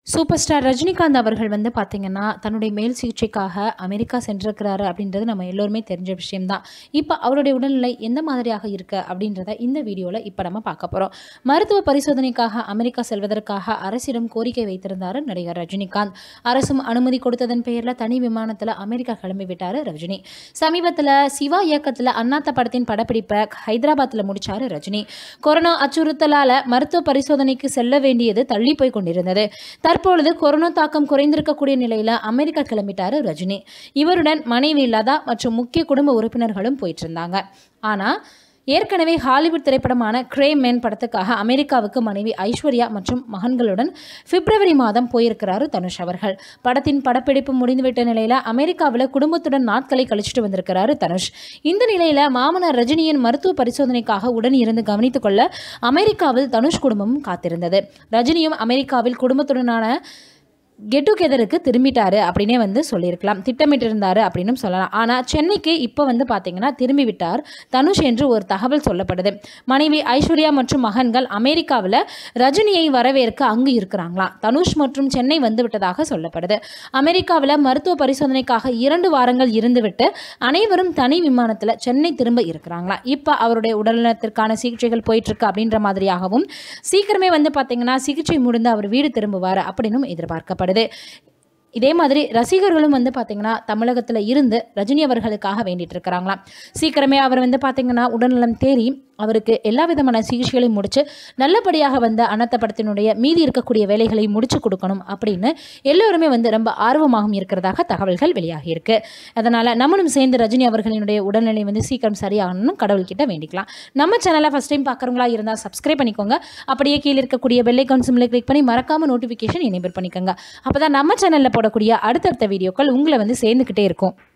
super star Rajinikanth அவர்கள் வந்து பார்த்தீங்கன்னா தன்னுடைய மேல் சிகிச்சைக்காக அமெரிக்கா சென்றிருக்கிறாரு அப்படின்றது நம்ம எல்லோருமே தெரிஞ்ச விஷயம்தான் இப்போ அவருடைய உடல்நிலை எந்த மாதிரியாக இருக்கு அப்படின்றத இந்த வீடியோவில் இப்போ நம்ம பார்க்க போகிறோம் மருத்துவ பரிசோதனைக்காக அமெரிக்கா செல்வதற்காக அரசிடம் கோரிக்கை வைத்திருந்தார் நடிகர் ரஜினிகாந்த் அரசும் அனுமதி கொடுத்ததன் பெயரில் தனி விமானத்தில் அமெரிக்கா கிளம்பி விட்டார் ரஜினி சமீபத்தில் சிவா இயக்கத்தில் அண்ணாத்த படத்தின் படப்பிடிப்பை ஹைதராபாத்தில் முடிச்சாரு ரஜினி கொரோனா அச்சுறுத்தலால் மருத்துவ பரிசோதனைக்கு செல்ல வேண்டியது தள்ளி போய் கொண்டிருந்தது தற்பொழுது கொரோனா தாக்கம் குறைந்திருக்கக்கூடிய நிலையில அமெரிக்கா கிளம்பிட்டாரு ரஜினி இவருடன் மனைவி லதா மற்றும் முக்கிய குடும்ப உறுப்பினர்களும் போயிட்டு இருந்தாங்க ஆனா ஏற்கனவே ஹாலிவுட் திரைப்படமான கிரே மேன் படத்துக்காக அமெரிக்காவுக்கு மனைவி ஐஸ்வர்யா மற்றும் மகன்களுடன் பிப்ரவரி மாதம் போயிருக்கிறாரு தனுஷ் அவர்கள் படத்தின் படப்பிடிப்பு முடிந்துவிட்ட நிலையில அமெரிக்காவில் குடும்பத்துடன் நாட்களை கழிச்சிட்டு வந்திருக்கிறாரு தனுஷ் இந்த நிலையில மாமனார் ரஜினியின் மருத்துவ பரிசோதனைக்காக உடன் இருந்து கவனித்துக் கொள்ள அமெரிக்காவில் தனுஷ் குடும்பமும் காத்திருந்தது ரஜினியும் அமெரிக்காவில் குடும்பத்துடனான கெட் டுகெதருக்கு திரும்பிட்டாரு அப்படின்னே வந்து சொல்லியிருக்கலாம் திட்டமிட்டிருந்தாரு அப்படின்னு சொல்லலாம் ஆனால் சென்னைக்கு இப்போ வந்து பார்த்தீங்கன்னா திரும்பி விட்டார் தனுஷ் என்று ஒரு தகவல் சொல்லப்படுது மனைவி ஐஸ்வர்யா மற்றும் மகன்கள் அமெரிக்காவில் ரஜினியை வரவேற்க அங்கு இருக்கிறாங்களாம் தனுஷ் மற்றும் சென்னை வந்து விட்டதாக சொல்லப்படுது அமெரிக்காவில் மருத்துவ பரிசோதனைக்காக இரண்டு வாரங்கள் இருந்துவிட்டு அனைவரும் தனி விமானத்தில் சென்னை திரும்ப இருக்கிறாங்களாம் இப்போ அவருடைய உடல்நலத்திற்கான சிகிச்சைகள் போயிட்டு இருக்கு அப்படின்ற மாதிரியாகவும் சீக்கிரமே வந்து பார்த்தீங்கன்னா சிகிச்சை முடிந்து அவர் வீடு திரும்புவார் அப்படின்னும் எதிர்பார்க்கப்படுது இதே மாதிரி ரசிகர்களும் வந்து பார்த்தீங்கன்னா தமிழகத்தில் இருந்து ரஜினி அவர்களுக்காக வேண்டிட்டு இருக்கிறாங்களாம் சீக்கிரமே அவர் வந்து பார்த்தீங்கன்னா உடல்நலம் தேறி அவருக்கு எல்லா விதமான சிகிச்சைகளையும் முடிச்சு நல்லபடியாக வந்து அனத்த படத்தினுடைய மீதி இருக்கக்கூடிய வேலைகளை முடிச்சு கொடுக்கணும் அப்படின்னு எல்லோருமே வந்து ரொம்ப ஆர்வமாகவும் இருக்கிறதாக தகவல்கள் வெளியாகி இருக்கு அதனால நம்மளும் சேர்ந்து ரஜினி அவர்களினுடைய உடல்நிலை வந்து சீக்கிரம் சரியாகணும் கடவுள்கிட்ட வேண்டிக்கலாம் நம்ம சேனலை ஃபஸ்ட் டைம் பார்க்குறவங்களா இருந்தால் சப்ஸ்கிரைப் பண்ணிக்கோங்க அப்படியே கீழே இருக்கக்கூடிய பெல்லைக்கான் சிம்மில் கிளிக் பண்ணி மறக்காம நோட்டிஃபிகேஷன் எனேபிள் பண்ணிக்கோங்க அப்போ தான் நம்ம சேனலில் போடக்கூடிய அடுத்தடுத்த வீடியோக்கள் உங்களை வந்து சேர்ந்துக்கிட்டே இருக்கும்